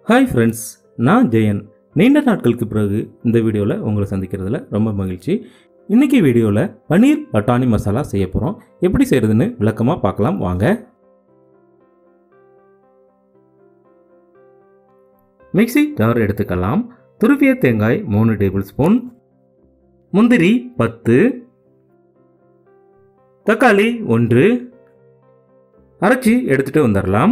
hi friends நான் ஜெயன் நீண்ட நாட்களுக்கு பிறகு இந்த வீடியோவில் உங்களை சந்திக்கிறதுல ரொம்ப மகிழ்ச்சி இன்றைக்கி வீடியோவில் பன்னீர் பட்டாணி மசாலா செய்ய போகிறோம் எப்படி செய்கிறதுன்னு விளக்கமாக பார்க்கலாம் வாங்க மிக்ஸி ஜார் எடுத்துக்கலாம் துருவிய தேங்காய் மூணு டேபிள் ஸ்பூன் முந்திரி பத்து தக்காளி ஒன்று அரைச்சி எடுத்துகிட்டு வந்துடலாம்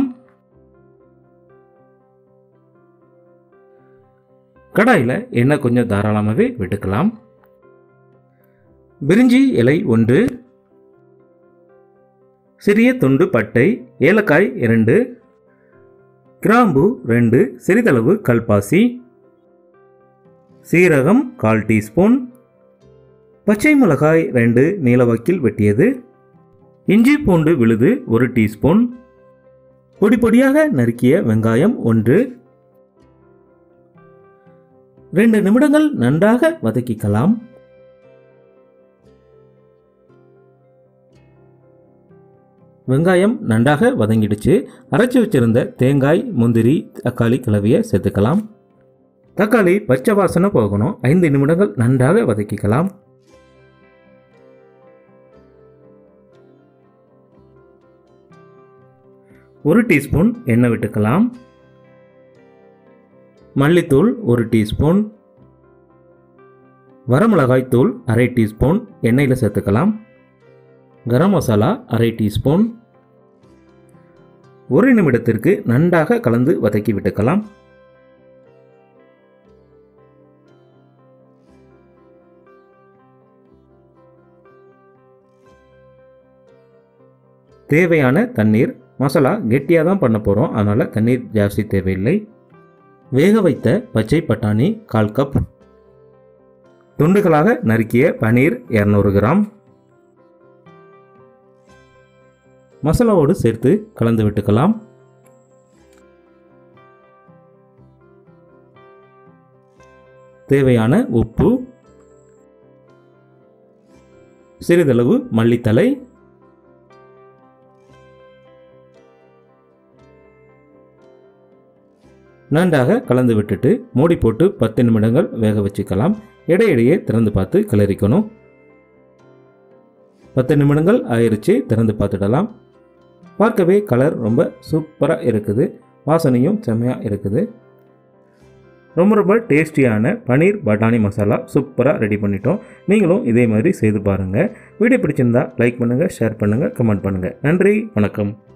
கடாயில் எண்ணெய் கொஞ்சம் தாராளமாகவே விட்டுக்கலாம் பிரிஞ்சி இலை ஒன்று சிறிய துண்டு பட்டை ஏலக்காய் இரண்டு கிராம்பு ரெண்டு சிறிதளவு கல்பாசி சீரகம் கால் டீஸ்பூன் பச்சை மிளகாய் ரெண்டு நீலவாக்கில் வெட்டியது இஞ்சி பூண்டு விழுது ஒரு டீஸ்பூன் பொடி பொடியாக நறுக்கிய வெங்காயம் ஒன்று ரெண்டு நிமிடங்கள் நன்றாக வதக்கிக்கலாம் வெங்காயம் நன்றாக வதங்கிடுச்சு அரைச்சி வச்சிருந்த தேங்காய் முந்திரி தக்காளி கலவையை சேர்த்துக்கலாம் தக்காளி பச்சை வாசனை போகணும் ஐந்து நிமிடங்கள் நன்றாக வதக்கிக்கலாம் ஒரு டீஸ்பூன் எண்ணெய் விட்டுக்கலாம் மல்லித்தூள் ஒரு டீஸ்பூன் வரமிளகாய் தூள் அரை டீஸ்பூன் எண்ணெயில் சேர்த்துக்கலாம் கரம் மசாலா அரை டீஸ்பூன் ஒரு நிமிடத்திற்கு நன்றாக கலந்து வதக்கி விட்டுக்கலாம் தேவையான தண்ணீர் மசாலா கெட்டியாக தான் பண்ண போகிறோம் அதனால் தண்ணீர் ஜாஸ்தி தேவையில்லை வேக வைத்த பச்சை பட்டாணி கால் கப் துண்டுகளாக நறுக்கிய பனீர் இரநூறு கிராம் மசாலாவோடு சேர்த்து கலந்து விட்டுக்கலாம் தேவையான உப்பு சிறிதளவு மல்லித்தலை நன்றாக கலந்து விட்டுட்டு மூடி போட்டு பத்து நிமிடங்கள் வேக வச்சுக்கலாம் இடையிடையே திறந்து பார்த்து கிளறிக்கணும் பத்து நிமிடங்கள் ஆயிடுச்சு திறந்து பார்த்துடலாம் பார்க்கவே கலர் ரொம்ப சூப்பராக இருக்குது வாசனையும் செம்மையாக இருக்குது ரொம்ப ரொம்ப டேஸ்டியான பனீர் பட்டாணி மசாலா சூப்பராக ரெடி பண்ணிட்டோம் நீங்களும் இதே மாதிரி செய்து பாருங்கள் வீடியோ பிடிச்சிருந்தா லைக் பண்ணுங்கள் ஷேர் பண்ணுங்கள் கமெண்ட் பண்ணுங்கள் நன்றி வணக்கம்